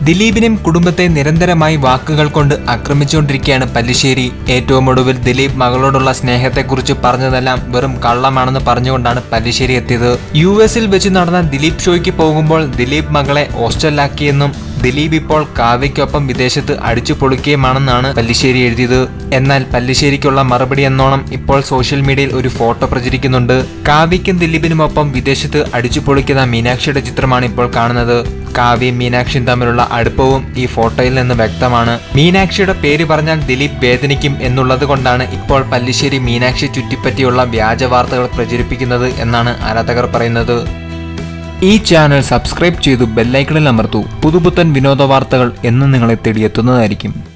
ദിലീപിനെയും കുടുംബത്തെ നിരന്തരമായി വാക്കുകൾ കൊണ്ട് ആക്രമിച്ചുകൊണ്ടിരിക്കുകയാണ് പല്ലിശ്ശേരി ഏറ്റവും ഒടുവിൽ ദിലീപ് മകളോടുള്ള സ്നേഹത്തെക്കുറിച്ച് പറഞ്ഞതെല്ലാം വെറും കള്ളമാണെന്ന് പറഞ്ഞുകൊണ്ടാണ് പല്ലിശ്ശേരി എത്തിയത് യു എസിൽ വെച്ച് നടന്ന ദിലീപ് ഷോയ്ക്ക് പോകുമ്പോൾ ദിലീപ് മകളെ ഹോസ്റ്റലിലാക്കിയെന്നും ദിലീപ് ഇപ്പോൾ കാവ്യയ്ക്കൊപ്പം വിദേശത്ത് അടിച്ചു പൊളിക്കുകയുമാണെന്നാണ് പല്ലിശ്ശേരി എഴുതിയത് എന്നാൽ പല്ലിശ്ശേരിക്കുള്ള മറുപടി എന്നോണം ഇപ്പോൾ സോഷ്യൽ മീഡിയയിൽ ഒരു ഫോട്ടോ പ്രചരിക്കുന്നുണ്ട് കാവ്യയ്ക്കും ദിലീപിനുമൊപ്പം വിദേശത്ത് അടിച്ചു പൊളിക്കുന്ന മീനാക്ഷിയുടെ ചിത്രമാണ് ഇപ്പോൾ കാണുന്നത് കാവ്യയും മീനാക്ഷിയും തമ്മിലുള്ള അടുപ്പവും ഈ ഫോട്ടോയിൽ നിന്ന് വ്യക്തമാണ് മീനാക്ഷിയുടെ പേര് പറഞ്ഞാൽ ദിലീപ് വേദനിക്കും എന്നുള്ളത് കൊണ്ടാണ് ഇപ്പോൾ പല്ലിശ്ശേരി മീനാക്ഷി ചുറ്റിപ്പറ്റിയുള്ള വ്യാജ വാർത്തകൾ പ്രചരിപ്പിക്കുന്നത് എന്നാണ് ആരാധകർ പറയുന്നത് ഈ ചാനൽ സബ്സ്ക്രൈബ് ചെയ്തു ബെല്ലൈക്കണിൽ അമർത്തൂ പുതുപുത്തൻ വിനോദ വാർത്തകൾ എന്നും നിങ്ങളെ തേടിയെത്തുന്നതായിരിക്കും